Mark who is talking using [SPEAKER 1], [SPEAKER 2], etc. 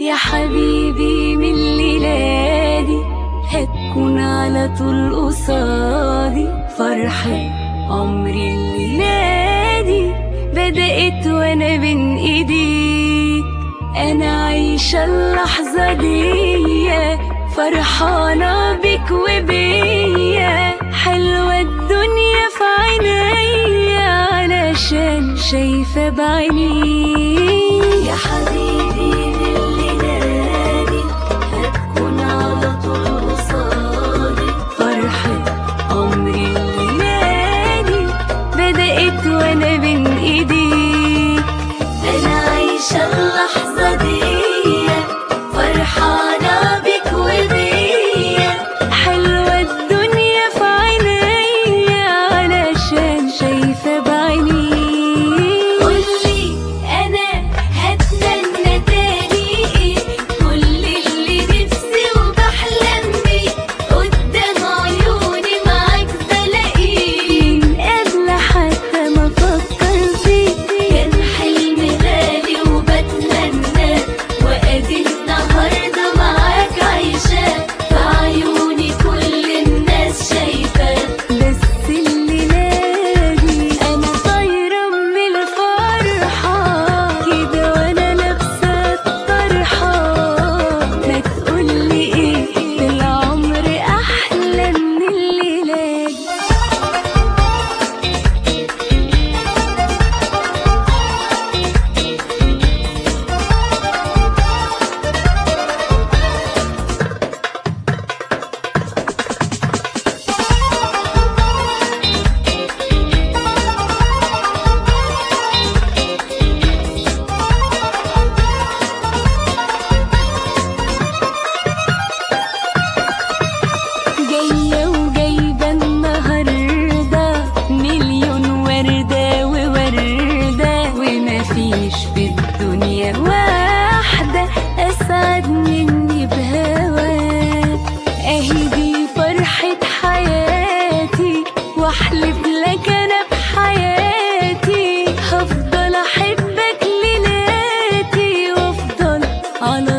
[SPEAKER 1] يا حبيبي من ليلادي هتكون على طول قصادي فرحة عمري الليلادي بدأت وانا بين ايديك انا عايشة اللحظة دي فرحانة بك وبيا حلوة الدنيا في عينيا علشان شايفة بعيني يا حبيبي اللي نادي هتكون على طول قصادي فرحة عمري اللي نادي بدأت وانا بين ايديك انا عايشة اللحظة دي فرحانة بك وبيا حلوة الدنيا في عينيا علشان شايفة بعيني قولي انا هتمنى تاني ايه كل اللي نفسي وبحلم بيه قدام عيوني معاك بلاقيه من قبل حتى ما افكر فيه كان حلم غالي وبتمنى وادي النهارده معاك عايشاه في عيوني كل الناس شايفاه بس اللي نادي انا طايره من الفرحه كده وانا لابسه الطرحه ما تقولي ايه في العمر احلى من الليله دي جاية وجايبة النهاردة مليون وردة ووردة ومفيش في الدنيا واحدة أسعد مني بهواك أهي دي فرحة حياتي وأحلف لك أنا بحياتي هفضل أحبك ليلاتي وأفضل على